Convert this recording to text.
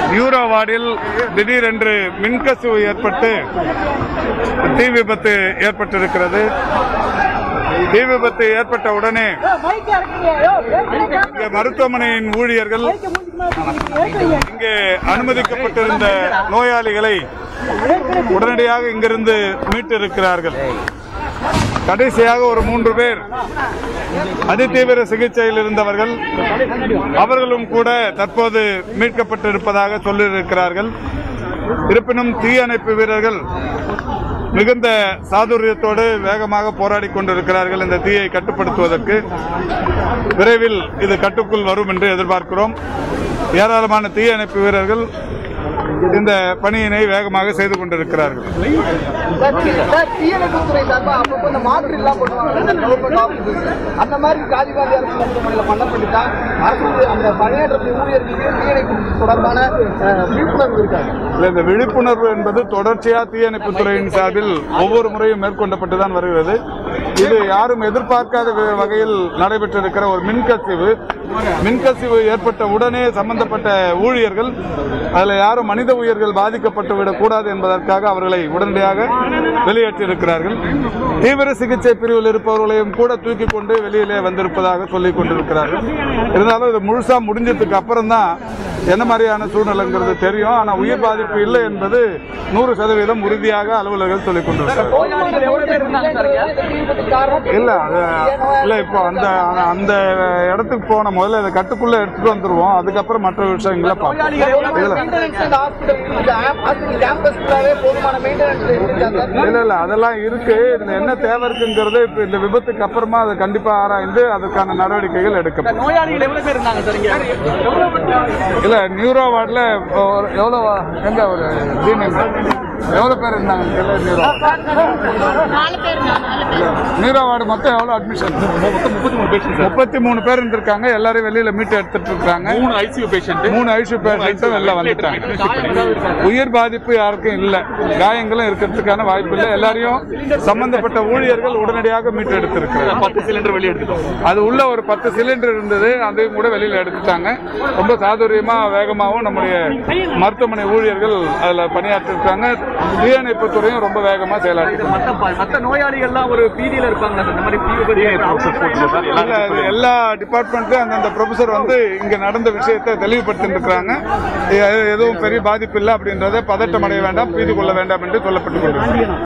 Euro வார்டில் திடீரென்று மின்கசிவு ஏற்பட்டு தீ விபத்து ஏற்பட்டிருக்கிறது தீ விபத்து ஏற்பட்ட உடனே இங்கே மருத்துவமனையின் ஊழியர்கள் இங்கே அனுமதிக்கப்பட்டிருந்த நோயாளிகளை உடனடியாக இங்கிருந்து மீட்டிருக்கிறார்கள் கடைசியாக ஒரு மூன்று பேர் அதிதீவிர சிகிச்சையில் இருந்தவர்கள் அவர்களும் கூட தற்போது மீட்கப்பட்டிருப்பதாக சொல்லியிருக்கிறார்கள் இருப்பினும் தீயணைப்பு வீரர்கள் மிகுந்த சாதுரியத்தோடு வேகமாக போராடி கொண்டிருக்கிறார்கள் இந்த தீயை கட்டுப்படுத்துவதற்கு விரைவில் இது கட்டுக்குள் வரும் என்று எதிர்பார்க்கிறோம் ஏராளமான தீயணைப்பு வீரர்கள் இந்த பணியினை வேகமாக செய்து கொண்டிருக்கிறார்கள் சார், சார், தீயணைப்புத்துறை சார்பா அப்பப்போ இந்த மாற்று எல்லாம் பண்ணுவாங்க இந்த கவர்மெண்ட் ஆபீசஸ் அந்த மாதிரி ராஜீவ்காந்தி அரசு மருத்துவமனையில் பண்ணப்பட்டுட்டா அரசு அந்த பணியாற்றக்கூடிய ஊழியர்களுக்கு தீயணைப்பு தொடர்பான அஹ், விழிப்புணர்வு இருக்காங்க இல்ல, இந்த விழிப்புணர்வு என்பது தொடர்ச்சியா தீயணைப்புத் துறையின் சார்பில் ஒவ்வொரு முறையும் மேற்கொள்ளப்பட்டு தான் வருகிறது இது யாரும் எதிர்பார்க்காத வி- வகையில் நடைபெற்றிருக்கிற ஒரு மின்கசிவு மின்கசிவு ஏற்பட்ட உடனே சம்பந்தப்பட்ட ஊழியர்கள் அதில் யாரும் மனித உயிர்கள் பாதிக்கப்பட்டு விடக்கூடாது என்பதற்காக அவர்களை உடனடியாக வெளியேற்றியிருக்கிறார்கள் தீவிர சிகிச்சை பிரிவில் இருப்பவர்களையும் கூட தூக்கி கொண்டு வெளியிலே வந்திருப்பதாக சொல்லிக் கொண்டிருக்கிறார்கள் இருந்தாலும் இது முழுசா முடிஞ்சதுக்கு அப்புறம் தான் என்ன மாதிரியான சூழ்நிலைங்கிறது தெரியும் ஆனால் உயிர் பாதிப்பு இல்லை என்பது நூறு சதவீதம் உறுதியாக அலுவலர்கள் சொல்லிக் கொண்டிருக்கிறார்கள் நோயாளிகள் எவ்வளவு பேர் இருந்தாங்க சார் இங்க? இந்த தீ விபத்துக்கு காரணம் இல்ல அது இல்ல இப்போ அந்த அந்த இடத்துக்கு போன முதல்ல இதை கட்டுக்குள்ள எடுத்துட்டு வந்துருவோம் அதுக்கப்புறம் மற்ற விஷயங்களை பார்ப்போம் இதுல மெயின்டெனன்ஸ் இந்த ஹாஸ்பிட்டல் இந்த ஹாஸ்பிட்டல் கேம்பஸ் ஃபுல்லாவே போதுமான மெயின்டெனன்ஸ் இருக்கா சார் இல்ல இல்ல அதெல்லாம் இருக்கு இதுல என்ன தேவை இருக்குங்கிறது இப்ப இந்த விபத்துக்கு அப்புறமா அதை கண்டிப்பா ஆராய்ந்து அதுக்கான நடவடிக்கைகள் எடுக்கப்படும் நோயாளிகள் எவ்வளவு பேர் இருந்தாங்க சார் இங்க இல்ல நியூரோ வார்டில் எவ்வளோ எங்க ஒரு சீனியர் எவ்வளோ பேர் இருந்தாங்க தெரியல நியூரோ நாலு பேர் நாலு பேர் நியூரோ வார்டு மொத்தம் எவ்வளோ அட்மிஷன் முப்பத்தி மூணு பேர் இருந்திருக்காங்க எல்லாரும் வெளியில மீட்டு எடுத்துட்டு இருக்காங்க மூணு ஐசியூ பேஷண்ட் மூணு ஐசி பேஷண்ட்டும் வெளில வந்துட்டாங்க உயிர் பாதிப்பு யாருக்கும் இல்ல காயங்களும் இருக்கிறதுக்கான வாய்ப்பு இல்லை எல்லாரையும் சம்பந்தப்பட்ட ஊழியர்கள் உடனடியாக மீட்டு எடுத்திருக்கிறாங்க பத்து சிலிண்டர் வெளியே எடுத்துட்டோம் அது உள்ள ஒரு பத்து சிலிண்டர் இருந்தது அதையும் கூட வெளியில எடுத்துட்டாங்க ரொம்ப சாதுரியமா வேகமாகவும் நம்முடைய மருத்துவமனை ஊழியர்கள் அதுல பணியாற்றிருக்காங்க தீயணைப்பு துறையும் ரொம்ப வேகமா செயலாற்றி மத்த மத்த நோயாளிகள்லாம் ஒரு பீதியில இருப்பாங்க இந்த மாதிரி தீ விபத்து இல்ல இது எல்லா டிபார்ட்மெண்ட்லயும் அந்தந்த ப்ரொஃபசர் வந்து இங்க நடந்த விஷயத்தை தெளிவுபடுத்திட்டு இருக்காங்க எதுவும் பெரிய பாதிப்பு இல்லை அப்படின்றத பதட்டம் அடைய வேண்டாம் பீது கொள்ள வேண்டாம் என்று சொல்லப்பட்டுக் கொண்டிருக்கிறது